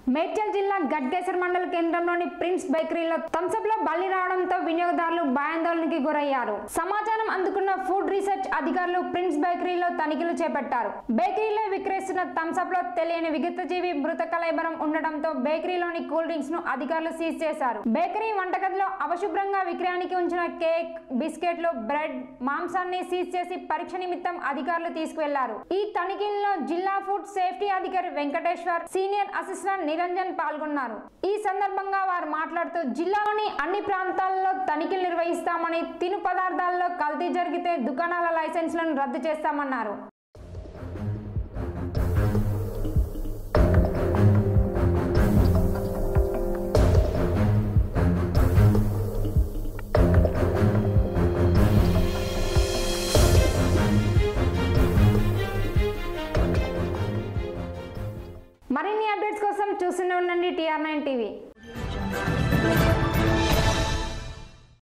మేడ్చల్ జిల్లా గడ్కేసర్ మండల కేంద్రంలోని ప్రిన్స్ బేకరీలో థమ్స్అప్ లో బలి రావడంతో వినియోగదారులు భయాందోళనకి గురయ్యారు సమాచారం అందుకున్న ఫుడ్ రీసెర్చ్ అధికారులు ప్రిన్స్ బేకరీలో తనిఖీలు చేపట్టారు బేకరీలో విక్రయిస్తున్న థమ్స్అప్ లో తెలియని విగతజీవి మృత కలైబరం ఉండడంతో బేకరీలోని కూల్ డ్రింక్స్ ను అధికారులు సీజ్ చేశారు బేకరీ వంటగదిలో అవశుభ్రంగా విక్రయానికి ఉంచిన కేక్ బిస్కెట్లు బ్రెడ్ మాంసాన్ని సీజ్ చేసి పరీక్ష నిమిత్తం అధికారులు తీసుకువెళ్లారు ఈ తనిఖీల్లో జిల్లా ఫుడ్ సేఫ్టీ అధికారి వెంకటేశ్వర్ సీనియర్ అసిస్టెంట్ నిరంజన్ పాల్గొన్నారు ఈ సందర్భంగా వారు మాట్లాడుతూ జిల్లాలోని అన్ని ప్రాంతాల్లో తనిఖీలు నిర్వహిస్తామని తిను పదార్థాల్లో కల్తీ జరిగితే దుకాణాల లైసెన్స్లను రద్దు చేస్తామన్నారు మరిన్ని అప్డేట్స్ కోసం చూస్తూనే ఉండండి టీఆర్ నైన్ టీవీ